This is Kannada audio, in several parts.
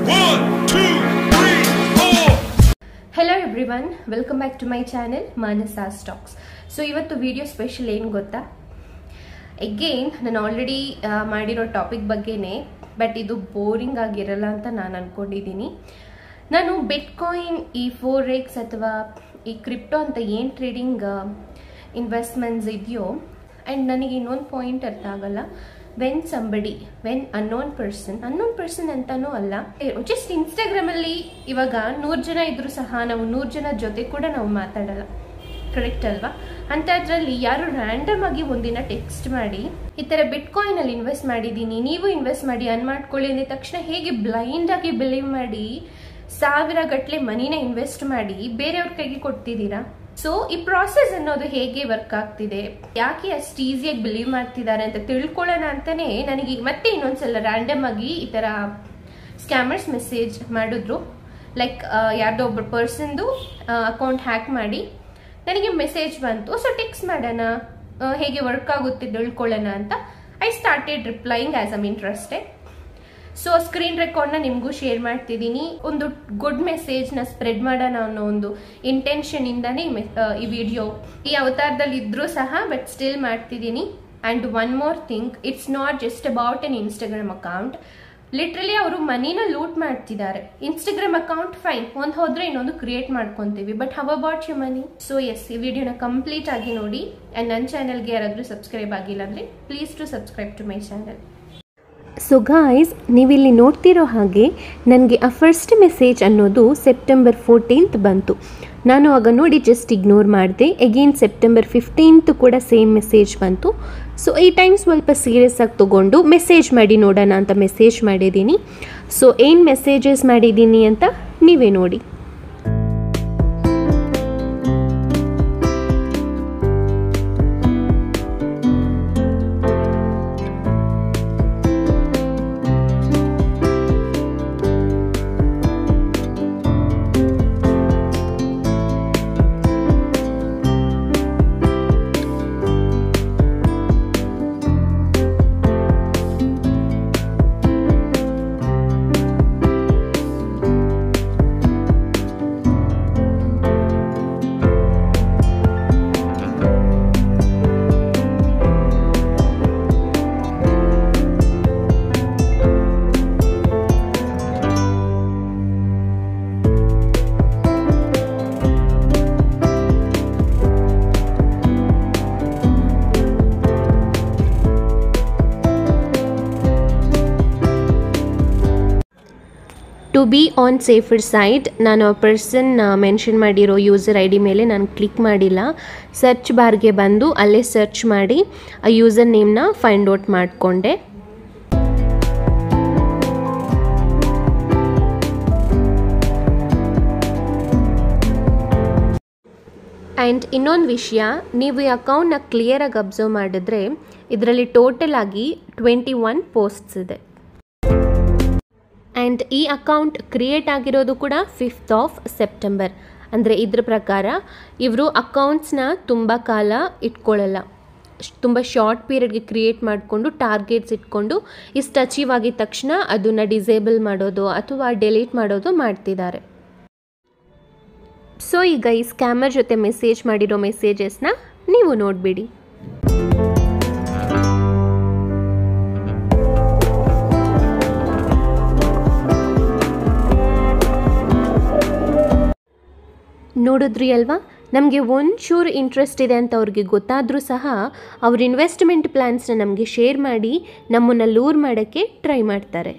One, two, three, four. Hello everyone welcome back to my channel Manasa stocks so ಇವತ್ತು ವಿಡಿಯೋ ಸ್ಪೆಷಲ್ ಏನು ಗೊತ್ತಾ ಎಗೇನ್ ನಾನು ಆಲ್ರೆಡಿ ಮಾಡಿರೋ ಟಾಪಿಕ್ ಬಗ್ಗೆನೇ ಬಟ್ ಇದು ಬೋರಿಂಗ್ ಆಗಿರಲ್ಲ ಅಂತ ನಾನು ಅಂದ್ಕೊಂಡಿದ್ದೀನಿ ನಾನು ಬಿಟ್ಕಾಯಿನ್ ಈ ಫೋರ್ ಎಕ್ಸ್ ಅಥವಾ ಈ ಕ್ರಿಪ್ಟೋ ಅಂತ ಏನು ಟ್ರೇಡಿಂಗ್ ಇನ್ವೆಸ್ಟ್ಮೆಂಟ್ಸ್ ಇದೆಯೋ ಆ್ಯಂಡ್ ನನಗೆ ಇನ್ನೊಂದು ಪಾಯಿಂಟ್ ಅರ್ಥ ಆಗಲ್ಲ when somebody when unknown person unknown person ಅಂತಾನೂ ಅಲ್ಲ ಜಸ್ಟ್ ಇನ್ಸ್ಟಾಗ್ರಾಮಲ್ಲಿ ಇವಾಗ ನೂರು ಜನ ಇದ್ರೂ ಸಹ ನಾವು ನೂರು ಜನ ಜೊತೆ ಕೂಡ ನಾವು ಮಾತಾಡಲ್ಲ ಕರೆಕ್ಟ್ ಅಲ್ವಾ ಅಂಥದ್ರಲ್ಲಿ ಯಾರು ರ್ಯಾಂಡಮ್ ಆಗಿ ಒಂದಿನ ಟೆಕ್ಸ್ಟ್ ಮಾಡಿ ಈ ಥರ ಬಿಟ್ಕಾಯಿನ್ ಅಲ್ಲಿ ಇನ್ವೆಸ್ಟ್ ಮಾಡಿದ್ದೀನಿ ನೀವು ಇನ್ವೆಸ್ಟ್ ಮಾಡಿ ಅನ್ ಮಾಡ್ಕೊಳ್ಳಿ ಅಂದ ತಕ್ಷಣ ಹೇಗೆ ಬ್ಲೈಂಡ್ ಆಗಿ ಬಿಲೀವ್ ಮಾಡಿ ಸಾವಿರ ಗಟ್ಟಲೆ ಮನಿನ ಇನ್ವೆಸ್ಟ್ ಮಾಡಿ ಬೇರೆಯವ್ರ ಕೈಗೆ ಕೊಡ್ತಿದ್ದೀರಾ ಸೊ ಈ ಪ್ರಾಸೆಸ್ ಅನ್ನೋದು ಹೇಗೆ ವರ್ಕ್ ಆಗ್ತಿದೆ ಯಾಕೆ ಅಷ್ಟು ಈಸಿಯಾಗಿ ಬಿಲೀವ್ ಮಾಡ್ತಿದ್ದಾರೆ ಅಂತ ತಿಳ್ಕೊಳ್ಳೋಣ ಅಂತಾನೆ ನನಗೆ ಮತ್ತೆ ಇನ್ನೊಂದ್ಸಲ ರ್ಯಾಂಡಮ್ ಆಗಿ ಈ ತರ ಸ್ಕ್ಯಾಮರ್ಸ್ ಮೆಸೇಜ್ ಮಾಡಿದ್ರು ಲೈಕ್ ಯಾರ್ದೋ ಒಬ್ಬ ಪರ್ಸನ್ದು ಅಕೌಂಟ್ ಹ್ಯಾಕ್ ಮಾಡಿ ನನಗೆ ಮೆಸೇಜ್ ಬಂತು ಸೊ ಟೆಕ್ಸ್ಟ್ ಮಾಡೋಣ ಆ, ಹೇಗೆ ವರ್ಕ್ ಆಗುತ್ತೆ ತಿಳ್ಕೊಳ್ಳೋಣ ಅಂತ I started replying as am interested so screen ರೆಕಾರ್ಡ್ನ ನಿಮಗೂ ಶೇರ್ ಮಾಡ್ತಿದ್ದೀನಿ ಒಂದು ಗುಡ್ ಮೆಸೇಜ್ನ ಸ್ಪ್ರೆಡ್ ಮಾಡೋಣ ಅನ್ನೋ ಒಂದು ಇಂಟೆನ್ಷನ್ ಇಂದಾನೆ ಈ ಮೆ- ಆ, ಈ ವಿಡಿಯೋ ಈ ಅವತಾರದಲ್ಲಿ ಇದ್ರೂ ಸಹ ಬಟ್ ಸ್ಟಿಲ್ ಮಾಡ್ತಿದ್ದೀನಿ and one more thing it's not just about an Instagram account literally ಅವರು ಮನಿನ ಲೂಟ್ ಮಾಡ್ತಿದ್ದಾರೆ ಇನ್ಸ್ಟಾಗ್ರಾಮ್ ಅಕೌಂಟ್ ಫೈನ್ ಒಂದು ಹೋದ್ರೆ ಇನ್ನೊಂದು ಕ್ರಿಯೇಟ್ ಮಾಡ್ಕೊಂತೀವಿ but how about you money so as ಈ ವಿಡಿಯೋನ ಕಂಪ್ಲೀಟ್ ಆಗಿ ನೋಡಿ ಆ್ಯಂಡ್ ನನ್ನ ಚಾನಲ್ಗೆ ಯಾರಾದರೂ ಸಬ್ಸ್ಕ್ರೈಬ್ ಆಗಿಲ್ಲ ಅಂದರೆ please to subscribe to my channel so guys ನೀವಿಲ್ಲಿ ನೋಡ್ತಿರೋ ಹಾಗೆ ನನಗೆ ಆ ಫಸ್ಟ್ ಮೆಸೇಜ್ ಅನ್ನೋದು ಸೆಪ್ಟೆಂಬರ್ ಫೋರ್ಟೀನ್ತ್ ಬಂತು ನಾನು ಆಗ ನೋಡಿ ಜಸ್ಟ್ ಇಗ್ನೋರ್ ಮಾಡಿದೆ ಎಗೇನ್ ಸೆಪ್ಟೆಂಬರ್ ಫಿಫ್ಟೀನ್ತ್ ಕೂಡ ಸೇಮ್ ಮೆಸೇಜ್ ಬಂತು ಸೊ ಈ ಟೈಮ್ ಸ್ವಲ್ಪ ಸೀರಿಯಸ್ ಆಗಿ ತೊಗೊಂಡು ಮೆಸೇಜ್ ಮಾಡಿ ನೋಡೋಣ ಅಂತ ಮೆಸೇಜ್ ಮಾಡಿದ್ದೀನಿ ಸೊ ಏನು ಮೆಸೇಜಸ್ ಮಾಡಿದ್ದೀನಿ ಅಂತ ನೀವೇ ನೋಡಿ to be on safer side ನಾನು ಆ ಪರ್ಸನ್ ಮೆನ್ಷನ್ ಮಾಡಿರೋ ಯೂಸರ್ ಐ ಡಿ ಮೇಲೆ ನಾನು ಕ್ಲಿಕ್ ಮಾಡಿಲ್ಲ ಸರ್ಚ್ ಬಾರ್ಗೆ ಬಂದು ಅಲ್ಲೇ ಸರ್ಚ್ ಮಾಡಿ ಆ ಯೂಸರ್ ನೇಮ್ನ ಫೈಂಡ್ ಔಟ್ ಮಾಡಿಕೊಂಡೆ ಆ್ಯಂಡ್ ಇನ್ನೊಂದು ವಿಷಯ ನೀವು ಈ ಅಕೌಂಟ್ನ ಕ್ಲಿಯರಾಗಿ ಅಬ್ಸರ್ವ್ ಮಾಡಿದ್ರೆ ಇದರಲ್ಲಿ ಟೋಟಲ್ ಆಗಿ ಟ್ವೆಂಟಿ ಒನ್ ಪೋಸ್ಟ್ಸ್ ಇದೆ ಆ್ಯಂಡ್ ಈ ಅಕೌಂಟ್ ಕ್ರಿಯೇಟ್ ಆಗಿರೋದು ಕೂಡ ಫಿಫ್ತ್ ಆಫ್ ಸೆಪ್ಟೆಂಬರ್ ಅಂದರೆ ಇದ್ರ ಪ್ರಕಾರ ಇವರು ಅಕೌಂಟ್ಸ್ನ ತುಂಬ ಕಾಲ ಇಟ್ಕೊಳ್ಳಲ್ಲ ತುಂಬ ಶಾರ್ಟ್ ಪೀರಿಯಡ್ಗೆ ಕ್ರಿಯೇಟ್ ಮಾಡಿಕೊಂಡು ಟಾರ್ಗೆಟ್ಸ್ ಇಟ್ಕೊಂಡು ಇಷ್ಟು ಅಚೀವ್ ಆಗಿದ ತಕ್ಷಣ ಅದನ್ನು ಡಿಸೇಬಲ್ ಮಾಡೋದು ಅಥವಾ ಡೆಲೀಟ್ ಮಾಡೋದು ಮಾಡ್ತಿದ್ದಾರೆ ಸೊ ಈಗ ಈ ಸ್ಕ್ಯಾಮರ್ ಜೊತೆ ಮೆಸೇಜ್ ಮಾಡಿರೋ ಮೆಸೇಜಸ್ನ ನೀವು ನೋಡಿಬಿಡಿ ನೋಡಿದ್ರಿ ಅಲ್ವಾ ನಮಗೆ ಒಂಚೂರು ಇಂಟ್ರೆಸ್ಟ್ ಇದೆ ಅಂತ ಅವ್ರಿಗೆ ಗೊತ್ತಾದರೂ ಸಹ ಅವ್ರ ಇನ್ವೆಸ್ಟ್ಮೆಂಟ್ ಪ್ಲ್ಯಾನ್ಸ್ನ ನಮಗೆ ಶೇರ್ ಮಾಡಿ ನಮ್ಮನ್ನು ಲೂರ್ ಮಾಡೋಕ್ಕೆ ಟ್ರೈ ಮಾಡ್ತಾರೆ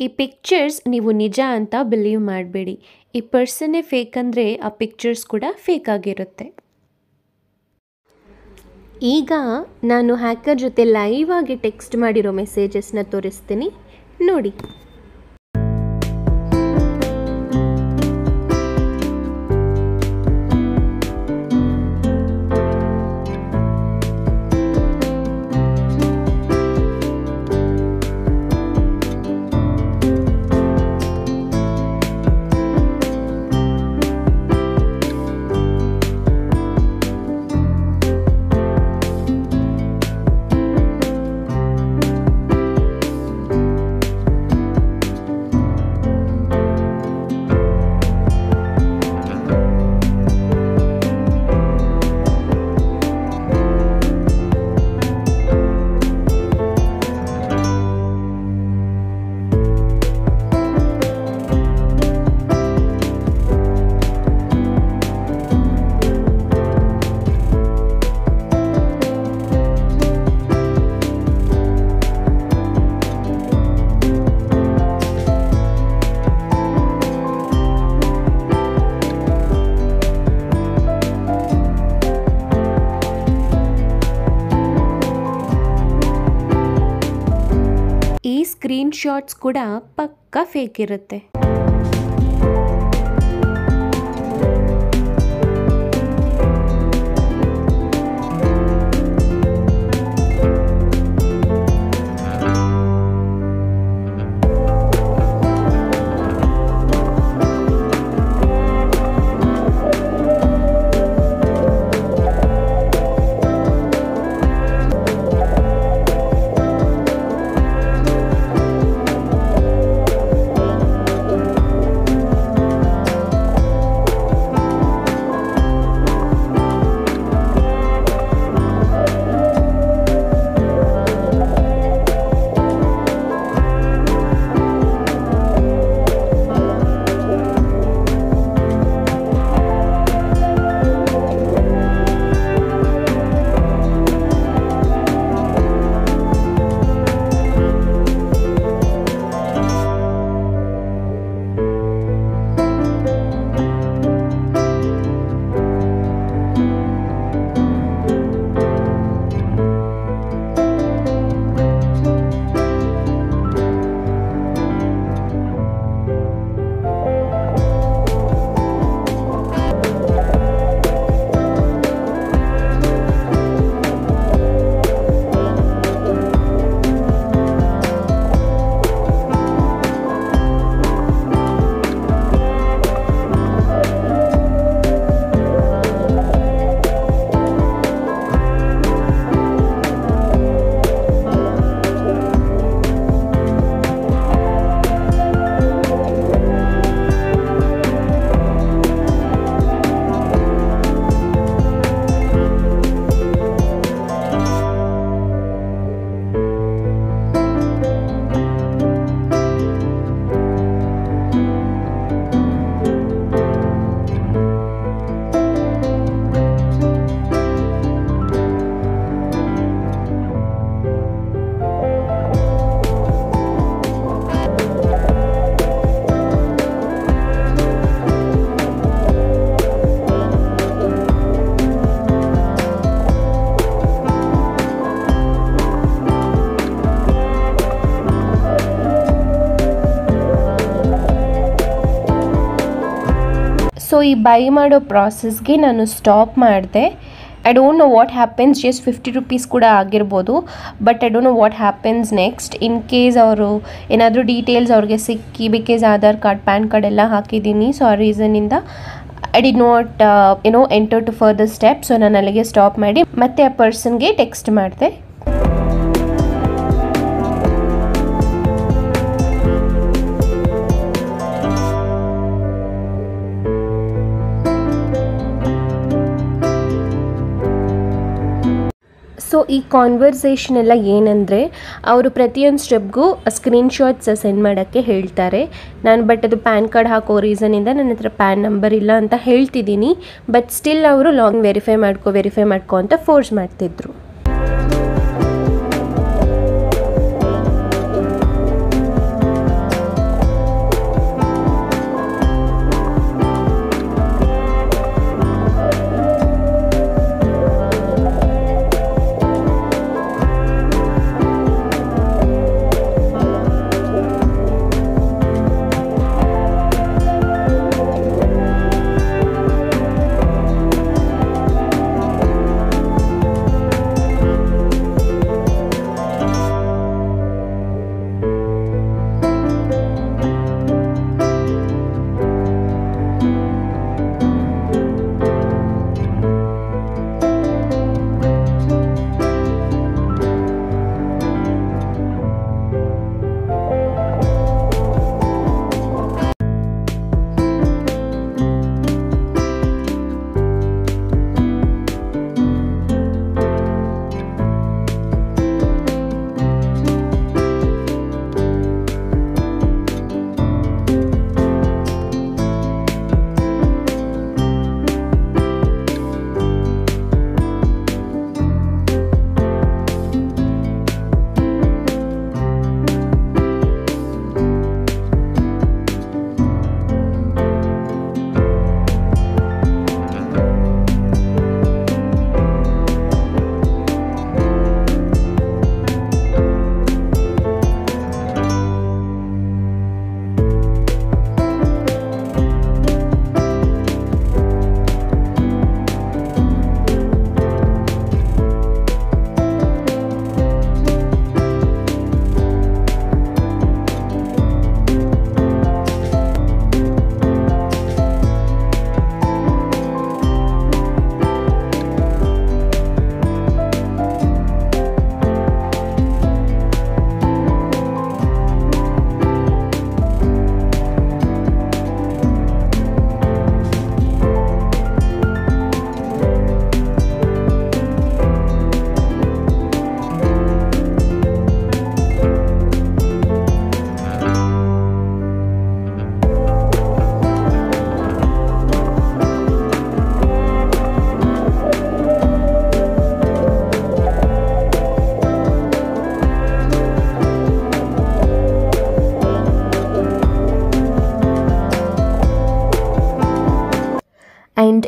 ಈ ಪಿಕ್ಚರ್ಸ್ ನೀವು ನಿಜ ಅಂತ ಬಿಲೀವ್ ಮಾಡಬೇಡಿ ಈ ಪರ್ಸನ್ನೇ ಫೇಕ್ ಅಂದರೆ ಆ ಪಿಕ್ಚರ್ಸ್ ಕೂಡ ಫೇಕ್ ಆಗಿರುತ್ತೆ ಈಗ ನಾನು ಹ್ಯಾಕರ್ ಜೊತೆ ಲೈವ್ ಆಗಿ ಟೆಕ್ಸ್ಟ್ ಮಾಡಿರೋ ಮೆಸೇಜಸ್ನ ತೋರಿಸ್ತೀನಿ ನೋಡಿ ಈ ಸ್ಕ್ರೀನ್ ಶಾಟ್ಸ್ ಕೂಡ ಪಕ್ಕಾ ಫೇಕ್ ಇರುತ್ತೆ ಸೊ ಈ ಬೈ ಮಾಡೋ ಪ್ರಾಸೆಸ್ಗೆ ನಾನು ಸ್ಟಾಪ್ ಮಾಡಿದೆ I don't know what happens just fifty rupees ಕೂಡ ಆಗಿರ್ಬೋದು but I don't know what happens next in case ಅವರು ಏನಾದರೂ ಡೀಟೇಲ್ಸ್ ಅವ್ರಿಗೆ ಸಿಕ್ಕಿ because Aadhaar card PAN card ಎಲ್ಲ ಹಾಕಿದ್ದೀನಿ ಸೊ ಆ ರೀಸನಿಂದ ಐ ಡಿ ನಾಟ್ ಏನೋ enter to further step so ನಾನು ಅಲ್ಲಿಗೆ ಸ್ಟಾಪ್ ಮಾಡಿ ಮತ್ತೆ ಆ ಪರ್ಸನ್ಗೆ ಟೆಕ್ಸ್ಟ್ ಮಾಡಿದೆ ಸೊ ಈ ಕಾನ್ವರ್ಸೇಷನ್ ಎಲ್ಲ ಏನಂದರೆ ಅವರು ಪ್ರತಿಯೊಂದು ಸ್ಟೆಪ್ಗೂ ಸ್ಕ್ರೀನ್ಶಾಟ್ಸ್ ಸೆಂಡ್ ಮಾಡೋಕ್ಕೆ ಹೇಳ್ತಾರೆ ನಾನು ಬಟ್ ಅದು ಪ್ಯಾನ್ ಕಾರ್ಡ್ ಹಾಕೋ ರೀಸನಿಂದ ನನ್ನ ಹತ್ರ ಪ್ಯಾನ್ ನಂಬರ್ ಇಲ್ಲ ಅಂತ ಹೇಳ್ತಿದ್ದೀನಿ ಬಟ್ ಸ್ಟಿಲ್ ಅವರು ಲಾಗ್ ವೆರಿಫೈ ಮಾಡ್ಕೊ ವೆರಿಫೈ ಮಾಡ್ಕೊ ಅಂತ ಫೋರ್ಸ್ ಮಾಡ್ತಿದ್ರು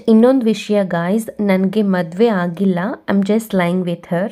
ಇನ್ನೊಂದು ವಿಷಯ ಗಾಯ್ಸ್ ನನಗೆ ಮದುವೆ ಆಗಿಲ್ಲ I am just lying with her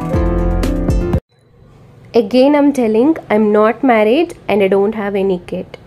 Again, I'm telling I'm not married and I don't have any kid.